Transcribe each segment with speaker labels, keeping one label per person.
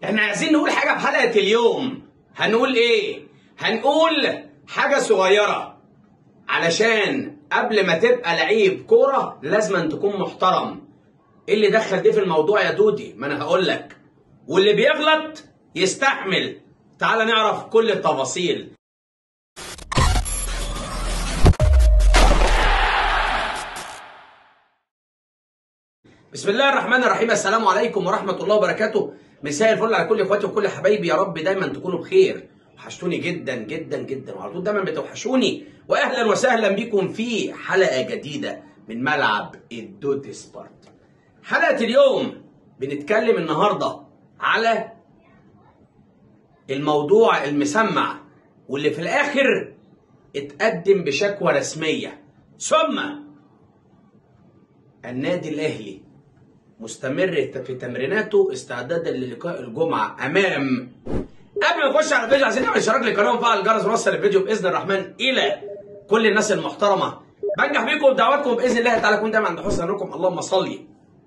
Speaker 1: احنا عايزين نقول حاجة في حلقة اليوم هنقول ايه؟ هنقول حاجة صغيرة علشان قبل ما تبقى لعيب كورة لازم أن تكون محترم ايه اللي دخل دي في الموضوع يا دودي؟ ما انا هقول لك واللي بيغلط يستحمل تعال نعرف كل التفاصيل بسم الله الرحمن الرحيم السلام عليكم ورحمة الله وبركاته مساء الفل على كل اخواتي وكل حبايبي يا رب دايما تكونوا بخير وحشتوني جدا جدا جدا وعلى طول دايما بتوحشوني واهلا وسهلا بكم في حلقة جديدة من ملعب الدود سبورت حلقة اليوم بنتكلم النهاردة على الموضوع المسمع واللي في الاخر اتقدم بشكوى رسمية ثم النادي الاهلي مستمر في تمريناته استعدادا للقاء الجمعه امام قبل ما نخش على الفيديو عايزين نعمل اشتراك للقناه وفعل الجرس ونوصل الفيديو باذن الرحمن الى كل الناس المحترمه بنجح بيكم بدعواتكم باذن الله تعالى اكون دايما عند حسن ظنكم اللهم صل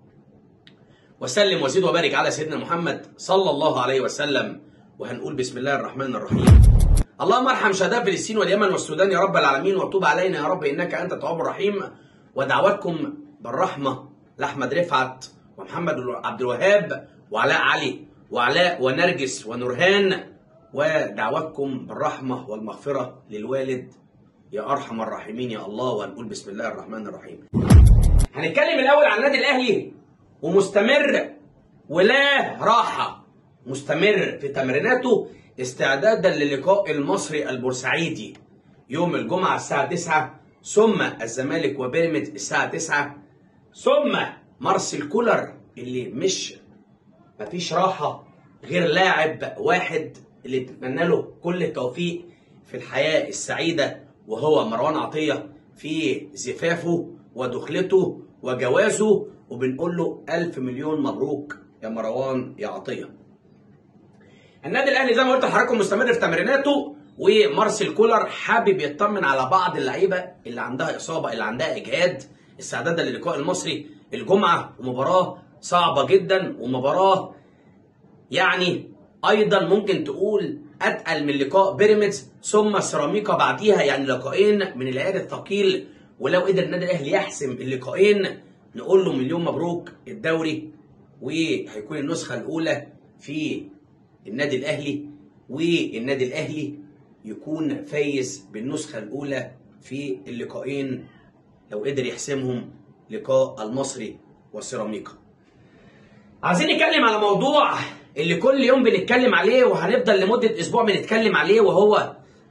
Speaker 1: وسلم وزد وبارك على سيدنا محمد صلى الله عليه وسلم وهنقول بسم الله الرحمن الرحيم اللهم ارحم شهداء فلسطين واليمن والسودان يا رب العالمين وتوب علينا يا رب انك انت التواب الرحيم ودعواتكم بالرحمه لاحمد رفعت ومحمد عبد الوهاب وعلاء علي وعلاء ونرجس ونورهان ودعواتكم بالرحمه والمغفره للوالد يا ارحم الراحمين يا الله وهنقول بسم الله الرحمن الرحيم. هنتكلم الاول عن النادي الاهلي ومستمر ولا راحه مستمر في تمريناته استعدادا للقاء المصري البورسعيدي يوم الجمعه الساعه 9 ثم الزمالك وبيراميدز الساعه 9 ثم مارسيل كولر اللي مش مفيش راحة غير لاعب واحد اللي بنتمنى له كل التوفيق في الحياة السعيدة وهو مروان عطية في زفافه ودخلته وجوازه وبنقول له ألف مليون مبروك يا مروان يا عطية النادي الأهلي زي ما قلت لحضراتكم مستمر في تمريناته ومارسيل كولر حابب يطمن على بعض اللعيبة اللي عندها إصابة اللي عندها إجهاد استعدادا للقاء المصري الجمعة ومباراة صعبة جدا ومباراة يعني أيضا ممكن تقول أتقل من لقاء بيراميدز ثم سيراميكا بعديها يعني لقاءين من العيار الثقيل ولو قدر النادي الأهلي يحسم اللقاءين نقول له مليون مبروك الدوري وهيكون النسخة الأولى في النادي الأهلي والنادي الأهلي يكون فايز بالنسخة الأولى في اللقاءين لو قدر يحسمهم لقاء المصري والسيراميكا عايزين نتكلم على موضوع اللي كل يوم بنتكلم عليه وهنفضل لمدة أسبوع بنتكلم عليه وهو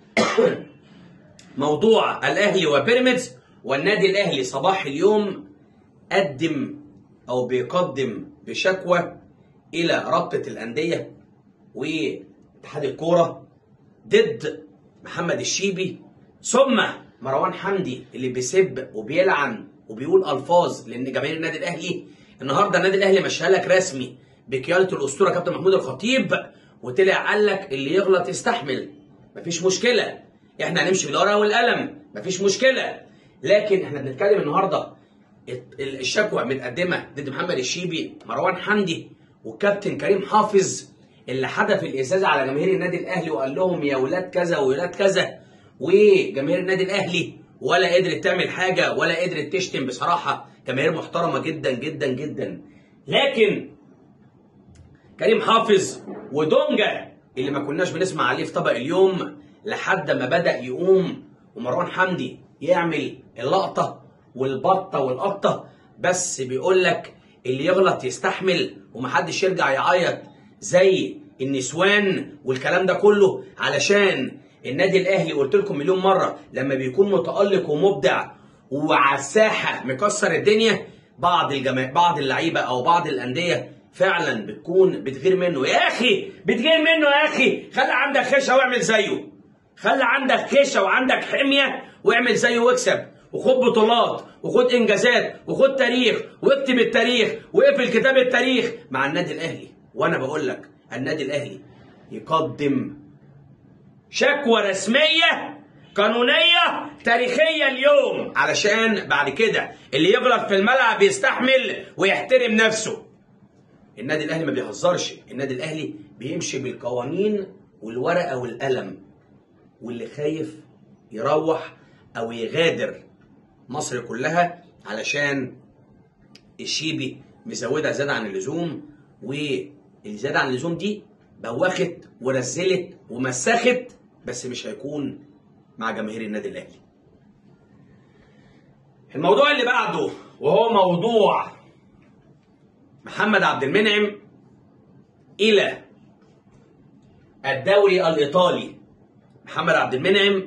Speaker 1: موضوع الأهلي وبيراميدز والنادي الأهلي صباح اليوم قدم أو بيقدم بشكوى إلى رابطة الأندية واتحاد الكورة ضد محمد الشيبي ثم مروان حمدي اللي بيسب وبيلعن وبيقول الفاظ لان جماهير النادي الاهلي النهارده النادي الاهلي مشاها لك رسمي بقياده الاسطوره كابتن محمود الخطيب وطلع قال لك اللي يغلط يستحمل مفيش مشكله احنا هنمشي بالورقه والقلم مفيش مشكله لكن احنا بنتكلم النهارده الشكوى متقدمه ضد محمد الشيبي مروان حمدي والكابتن كريم حافظ اللي حدف الازازه على جماهير النادي الاهلي وقال لهم يا ولاد كذا وولاد كذا وجماهير النادي الاهلي ولا قدرت تعمل حاجه ولا قدرت تشتم بصراحه جماهير محترمه جدا جدا جدا لكن كريم حافظ ودونجا اللي ما كناش بنسمع عليه في طبق اليوم لحد ما بدا يقوم ومروان حمدي يعمل اللقطه والبطه والقطه بس بيقول لك اللي يغلط يستحمل ومحدش يرجع يعيط زي النسوان والكلام ده كله علشان النادي الاهلي قلت لكم مليون مره لما بيكون متالق ومبدع وعلى الساحه مكسر الدنيا بعض الجما... بعض اللعيبه او بعض الانديه فعلا بتكون بتغير منه يا اخي بتغير منه يا اخي خلي عندك خشه واعمل زيه خلي عندك خشه وعندك حميه واعمل زيه واكسب وخد بطولات وخد انجازات وخد تاريخ واكتب التاريخ واقفل كتاب التاريخ مع النادي الاهلي وانا بقول لك النادي الاهلي يقدم شكوى رسمية قانونية تاريخية اليوم علشان بعد كده اللي يغلط في الملعب يستحمل ويحترم نفسه النادي الاهلي ما بيهزرش النادي الاهلي بيمشي بالقوانين والورقه والقلم واللي خايف يروح او يغادر مصر كلها علشان الشيبي مزودها زياده عن اللزوم والزياده عن اللزوم دي بوخت ورزلت ومسخت بس مش هيكون مع جماهير النادي الاهلي الموضوع اللي بعده وهو موضوع محمد عبد المنعم الى الدوري الايطالي محمد عبد المنعم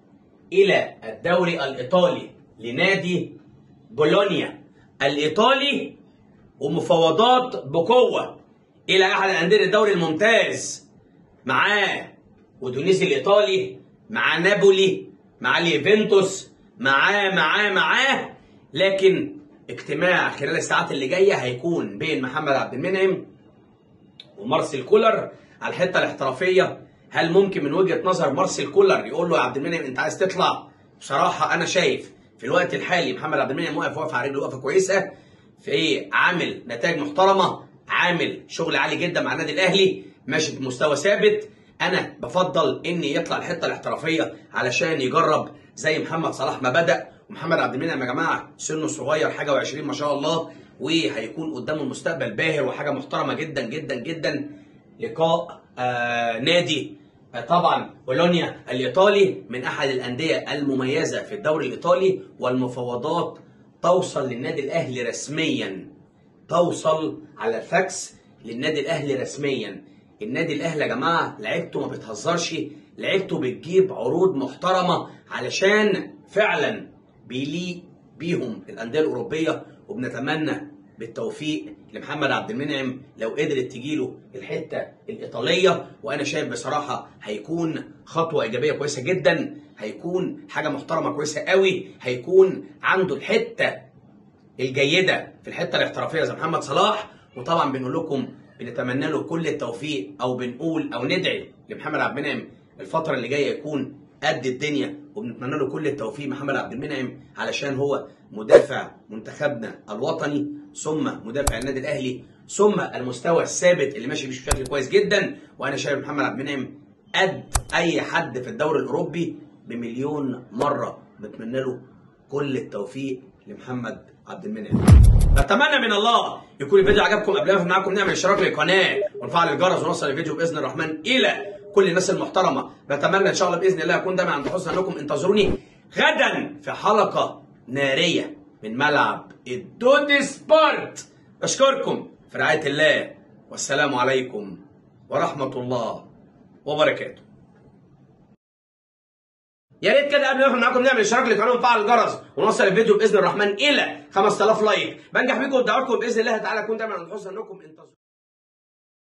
Speaker 1: الى الدوري الايطالي لنادي بولونيا الايطالي ومفاوضات بقوه الى احد الانديه الدوري الممتاز معاه ودونيزي الايطالي معاه نابولي معاه اليوفنتوس معاه معاه معاه لكن اجتماع خلال الساعات اللي جايه هيكون بين محمد عبد المنعم ومارسيل كولر على الحته الاحترافيه هل ممكن من وجهه نظر مارسيل كولر يقول له يا عبد المنعم انت عايز تطلع بصراحه انا شايف في الوقت الحالي محمد عبد المنعم واقف واقف على رجله وقفه كويسه في عامل نتائج محترمه عامل شغل عالي جدا مع النادي الاهلي ماشي بمستوى ثابت انا بفضل ان يطلع الحته الاحترافيه علشان يجرب زي محمد صلاح ما بدا ومحمد عبد المنعم يا جماعه سنه صغير حاجه و20 ما شاء الله وهيكون قدامه المستقبل باهر وحاجه محترمه جدا جدا جدا لقاء آه نادي آه طبعا بولونيا الايطالي من احد الانديه المميزه في الدوري الايطالي والمفاوضات توصل للنادي الاهلي رسميا توصل على الفاكس للنادي الاهلي رسميا النادي الاهلي يا جماعه لعيبته ما بتهزرش لعيبته بتجيب عروض محترمه علشان فعلا بيليق بيهم الانديه الاوروبيه وبنتمنى بالتوفيق لمحمد عبد المنعم لو قدرت تجيله الحته الايطاليه وانا شايف بصراحه هيكون خطوه ايجابيه كويسه جدا هيكون حاجه محترمه كويسه قوي هيكون عنده الحته الجيده في الحته الاحترافيه زي محمد صلاح وطبعا بنقول لكم بنتمنى له كل التوفيق او بنقول او ندعي لمحمد عبد المنعم الفتره اللي جايه يكون قد الدنيا وبنتمنى له كل التوفيق محمد عبد المنعم علشان هو مدافع منتخبنا الوطني ثم مدافع النادي الاهلي ثم المستوى الثابت اللي ماشي بيه بشكل كويس جدا وانا شايف محمد عبد المنعم قد اي حد في الدوري الاوروبي بمليون مره بتمنى له كل التوفيق لمحمد عبد المنعم نتمنى من الله يكون الفيديو عجبكم قبل ما معاكم نعمل اشتراك للقناه ونفعل الجرس ونوصل الفيديو باذن الرحمن الى كل الناس المحترمه بتمنى ان شاء الله باذن الله اكون دايما عند حسن ظنكم انتظروني غدا في حلقه ناريه من ملعب الدود سبورت اشكركم في رعايه الله والسلام عليكم ورحمه الله وبركاته يا ريت كده قبل ما نقفل معاكم نعمل اشتراك للقناه ونفعل الجرس ونوصل الفيديو باذن الرحمن الى 5000 لايك بنجح بيكم ودعواتكم باذن الله تعالى اكون دايما عند حسن ظنكم انتظروا